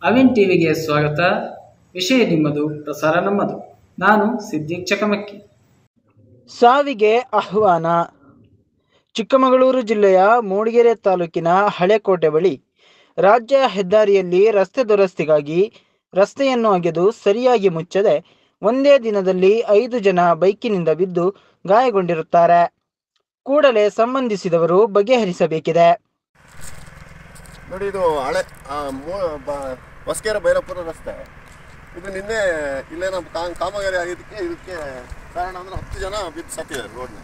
ಅವಿನ್ ಟಿವಿಗೆ ಸ್ವಾಗತ ವಿಷಯ ನಿಮ್ಮದು ಪ್ರಸಾರ ನಮ್ಮದು ನಾನು ಸಿದ್ದಿಕ್ ಚಕಮಕ್ಕಿ ಸಾವಿಗೆ ಆಹ್ವಾನ ಚಿಕ್ಕಮಗಳೂರು ಜಿಲ್ಲೆಯ ಮೂಡಿಗೆರೆ ತಾಲೂಕಿನ ಹಳೆಕೋಟೆ ಬಳಿ ರಾಜ್ಯ ಹೆದ್ದಾರಿಯಲ್ಲಿ ರಸ್ತೆ ದುರಸ್ತಿಗಾಗಿ ರಸ್ತೆಯನ್ನು ಅಗೆದು ಸರಿಯಾಗಿ ಮುಚ್ಚದೆ ಒಂದೇ ದಿನದಲ್ಲಿ ಐದು ಜನ ಬೈಕಿನಿಂದ ಬಿದ್ದು ಗಾಯಗೊಂಡಿರುತ್ತಾರೆ ಕೂಡಲೇ ಸಂಬಂಧಿಸಿದವರು ಬಗೆಹರಿಸಬೇಕಿದೆ ನೋಡಿ ಇದು ಹಳೆ ಆ, ಮೂ- ಬ- ಹೊಸಕೆರೆ ಭೈರಪುರ ರಸ್ತೆ ಇದು ನಿನ್ನೆ ಇಲ್ಲೇನೋ ಕಾ- ಕಾಮಗಾರಿ ಆಗಿದ್ದಕ್ಕೆ ಇದಕ್ಕೆ ಕಾರಣ ಅಂದ್ರೆ ಹತ್ತು ಜನ ಬಿದ್ದು ಸತ್ತಿದ್ದಾರೆ ರೋಡ್ನ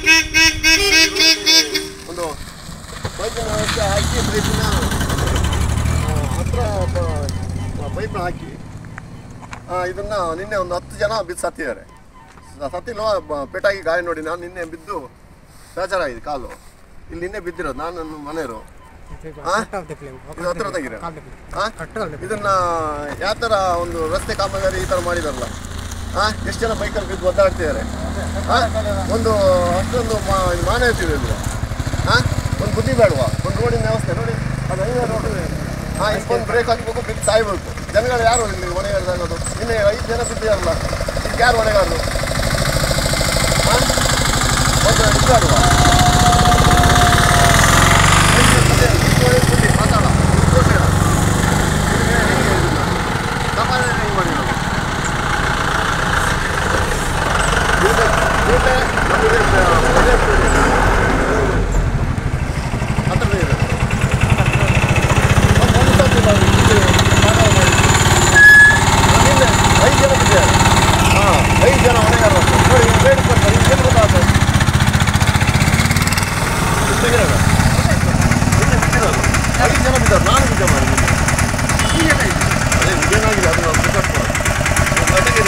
ಒಂದು ಪೈಪಿನ ವ್ಯವಸ್ಥೆ ಹಾಕಿ ಪೈಪಿನ ಹತ್ರ ಪೈಪ್ನ ಹಾಕಿ ಆ, ಇದನ್ನ ನಿನ್ನೆ ಒಂದು ಹತ್ತು ಜನ ಬಿದ್ದು ಸತ್ತಿದ್ದಾರೆ ಸ- ಸತ್ತಿಲ್ವ ಬ- ಪೆಟ್ಟಾಗಿ ಗಾಯ ನೋಡಿ ನಾನು ನಿನ್ನೆ ಬಿದ್ದು ಫ್ರಾಕ್ಚರ್ ಆಗಿದೆ ಕಾಲು ಇಲ್ಲಿ ನಿನ್ನೆ ಬಿದ್ದಿರೋದು ನಾನು ನನ್ನ ಮನೆಯವರು ಆ? ಇದು ಹತ್ರ ತೆಗೀರ ಆ? ಇದನ್ನ ಯಾವ ಥರ ಒಂದು ರಸ್ತೆ ಕಾಮಗಾರಿ ಈ ಥರ ಮಾಡಿದಾರಲ್ಲ ಆ ಎಷ್ಟು ಜನ ಬೈಕಲ್ಲಿ ಬಿದ್ದು ಒದ್ದಾಡ್ತಿದ್ದಾರೆ ಆ? ಒಂದು ಅಷ್ಟೊಂದು ಮಾ- ಇದು ಮಾನವೀಯತೆ ಇಲ್ವಾ ಆ ಒಂದು ಬುದ್ಧಿ ಬೇಡವಾ ಒಂದು ರೋಡಿನ ವ್ಯವಸ್ಥೆ ನೋಡಿ ಅದು ಹೈವೇ ರೋಡ್ ಹಾಂ ಇಷ್ಟೊಂದು ಬ್ರೇಕ್ ಹಾಕಬೇಕು ಬಿದ್ದು ಸಾಯ್ಬೇಕು ಜನಗಳು ಯಾರು ಇಲ್ಲಿ ಹೊಣೆಗಾರದಾಗೋದು ಇನ್ನೇ ಐದು ಜನ ಬಿದ್ದಿರಲ್ಲ ಇದಕ್ಕೆ ಯಾರು ಹೊಣೆಗಾರರು ಹಾಂ ಒಂದು ಇದು ಬೇಡವಾ ಐದು ಜನ ಹೊಣೆಗಾರರು ನೋಡಿ ಬೇಡಿಕೊಂಡು ಏನು ಗೊತ್ತಾಗ್ತದೆ ತೆಗಿರೋದು ಐದು ಜನ ಬಿದ್ದಾರೆ ನಾನು ನಿಜ ಮಾಡಿ ಅದೇ ನಿಜನಾಗಿದೆ ಅದು ನಾವು ಬಿಟ್ಕೊಟ್ಕೊಡೋದು ಅಡಿಗೆ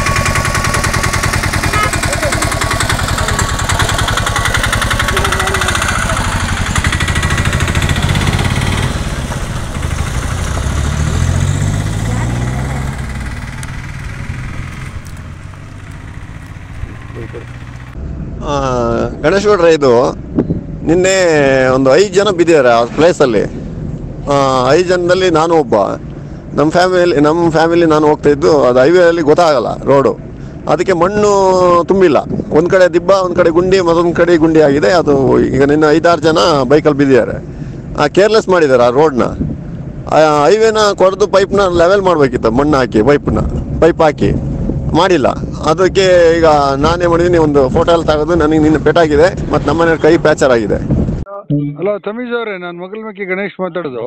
ಗಣೇಶ್ ಗೌಡ್ರೆ ಇದು ನಿನ್ನೆ ಒಂದು ಐದು ಜನ ಬಿದ್ದಿದ್ದಾರೆ ಆ ಪ್ಲೇಸಲ್ಲಿ ಐದು ಜನದಲ್ಲಿ ನಾನು ಒಬ್ಬ ನಮ್ಮ ಫ್ಯಾಮಿಲಿ ನಮ್ಮ ಫ್ಯಾಮಿಲಿ ನಾನು ಹೋಗ್ತಾ ಇದ್ದು ಅದು ಹೈವೇಯಲ್ಲಿ ಗೊತ್ತಾಗಲ್ಲ ರೋಡು ಅದಕ್ಕೆ ಮಣ್ಣು ತುಂಬಿಲ್ಲ ಒಂದು ಕಡೆ ದಿಬ್ಬ ಒಂದು ಕಡೆ ಗುಂಡಿ ಮತ್ತೊಂದು ಕಡೆ ಗುಂಡಿ ಆಗಿದೆ ಅದು ಈಗ ನಿನ್ನ ಐದಾರು ಜನ ಬೈಕಲ್ಲಿ ಬಿದ್ದಿದ್ದಾರೆ ಕೇರ್ಲೆಸ್ ಮಾಡಿದ್ದಾರೆ ಆ ರೋಡ್ನ ಹೈವೇನ ಕೊರೆದು ಪೈಪ್ನ ಲೆವೆಲ್ ಮಾಡಬೇಕಿತ್ತು ಮಣ್ಣು ಹಾಕಿ ಪೈಪ್ನ ಪೈಪ್ ಹಾಕಿ ಮಾಡಿಲ್ಲ ಅದಕ್ಕೆ ಈಗ ನಾನೇ ಮಾಡಿದ್ದೀನಿ ಒಂದು ಫೋಟೋ ಎಲ್ಲ ತೆಗೆದು ನನಗೆ ನಿನ್ನೆ ಪೆಟ್ಟಾಗಿದೆ ಮತ್ತು ನಮ್ಮನೆ ಕೈ ಪ್ಯಾಚರ್ ಆಗಿದೆ ಹಲೋ ತಮೀಜ್ ಅವರೇ ನಾನು ಮಗಲ್ಮಕ್ಕಿ ಗಣೇಶ್ ಮಾತಾಡೋದು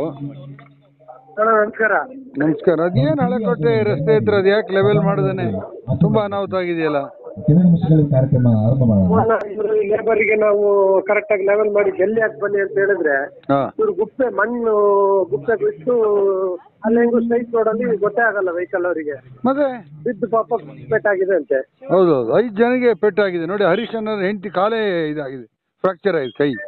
ನಮಸ್ಕಾರ ನಮಸ್ಕಾರ ಅದೇನು ಹಳೆಕೋಟೆ ರಸ್ತೆ ಹತ್ರ ಅದು ಯಾಕೆ ಲೆವೆಲ್ ಮಾಡದೇನೆ ತುಂಬಾ ಅನಾಹುತ ಆಗಿದೆಯಲ್ಲ ಕಾರ್ಯಕ್ರಮ ಆರಂಭ ಮಾಡೋಣ ಲೇಬರ್ಗೆ ನಾವು ಕರೆಕ್ಟ್ ಆಗಿ ಲೆವೆಲ್ ಮಾಡಿ ಜಲ್ಲಿ ಹಾಕಿ ಬನ್ನಿ ಅಂತ ಹೇಳಿದ್ರೆ ಹಾ ಇವ್ರು ಗುಪ್ಪೆ ಮಣ್ಣು ಗುಪ್ಪೆ ಬಿಟ್ಟು ಅಲ್ಲಿ ಹೆಂಗು ಸ್ಟ್ರೈಟ್ ರೋಡ್ ಅಲ್ಲಿ ಗೊತ್ತೇ ಆಗಲ್ಲ ವೆಹಿಕಲ್ ಅವರಿಗೆ ಮತ್ತೆ ಬಿದ್ದು ಪಾಪ ಪೆಟ್ಟಾಗಿದೆ ಅಂತೆ ಹೌದೌದು ಐದು ಜನಗೆ ಪೆಟ್ಟಾಗಿದೆ ನೋಡಿ ಹರೀಶ್ ಅನ್ನೋರು ಹೆಂಡತಿ ಕಾಲೇ ಇದಾಗಿದೆ ಫ್ರಾಕ್ಚರ್ ಆಗಿದೆ ಕೈ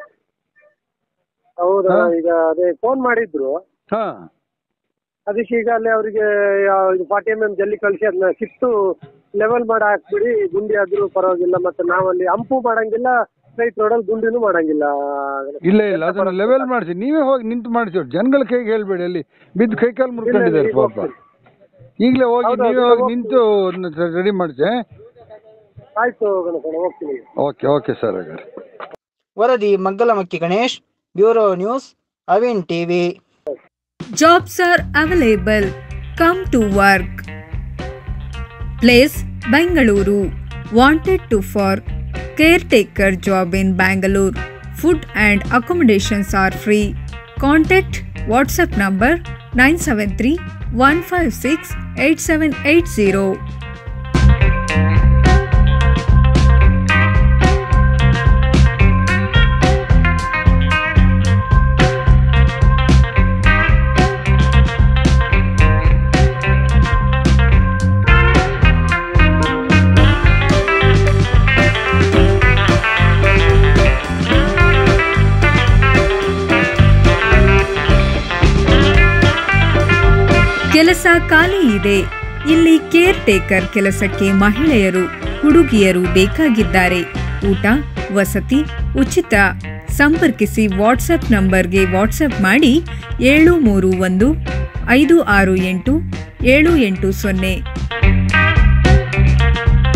ಹೌದಾ ಹಾ. ಈಗ ಅದೇ ಫೋನ್ ಮಾಡಿದ್ರು ಹಾ ಅದಕ್ಕೆ ಈಗ ಅಲ್ಲಿ ಅವರಿಗೆ ಫಾರ್ಟಿ ಎಮ್ ಎಂ ಜಲ್ಲಿ ಕಳಿಸಿ ಅದನ್ನ ಕಿತ್ತು ಲೆವೆಲ್ ಮಾಡಿ ಹಾಕ್ಬಿಡಿ ಗುಂಡಿ ಆದ್ರೂ ಪರವಾಗಿಲ್ಲ ಮತ್ತೆ ನಾವಲ್ಲಿ ಹಂಪು ಮಾಡಂಗಿಲ್ಲ ಸ್ಟ್ರೈಟ್ ರೋಡಲ್ಲಿ ಗುಂಡಿನೂ ಮಾಡಂಗಿಲ್ಲ ಇಲ್ಲ ಇಲ್ಲ ಅದನ್ನ ಲೆವೆಲ್ ಮಾಡಿಸಿ ನೀವೇ ಹೋಗಿ ನಿಂತು ಮಾಡಿಸಿ ಜನಗಳ ಕೈಗೆ ಹೇಳ್ಬೇಡಿ ಅಲ್ಲಿ ಬಿದ್ದು ಕೈ ಕಾಲು ಮುರ್ಕೊಂಡಿದ್ದಾರೆ ಈಗ ಪಾಪ ಈಗಲೇ ಹೋಗಿ ಹೌದು, ನೀವೇ ಅದನ್ನ ಹೋಗಿ ಹೋಗ್ತೀನಿ. ನಿಂತು ರೆಡಿ ಮಾಡಿಸಿ ಆಯ್ತು ಗಣಪಣ ಹೋಗ್ತೀನಿ ಓಕೆ ಓಕೆ ಸರ್ ಹಾಗಾದ್ರೆ ವರದಿ Maggalamakki Ganesh bureau news Avin TV Jobs are available. Come to work. Place Bangalore. Wanted to for caretaker job in Bangalore. Food and accommodations are free. Contact WhatsApp number 973 156 8780. ಕೆಲಸ ಖಾಲಿ ಇದೆ ಇಲ್ಲಿ ಕೇರ್ ಟೇಕರ್ ಕೆಲಸಕ್ಕೆ ಮಹಿಳೆಯರು ಹುಡುಗಿಯರು ಬೇಕಾಗಿದ್ದಾರೆ ಊಟ ವಸತಿ ಉಚಿತ ಸಂಪರ್ಕಿಸಿ ವಾಟ್ಸಪ್ ನಂಬರ್ಗೆ ವಾಟ್ಸಪ್ ಮಾಡಿ ಏಳು ಮೂರು ಒಂದು ಐದು ಆರು ಎಂಟು ಏಳು ಎಂಟು ಸೊನ್ನೆ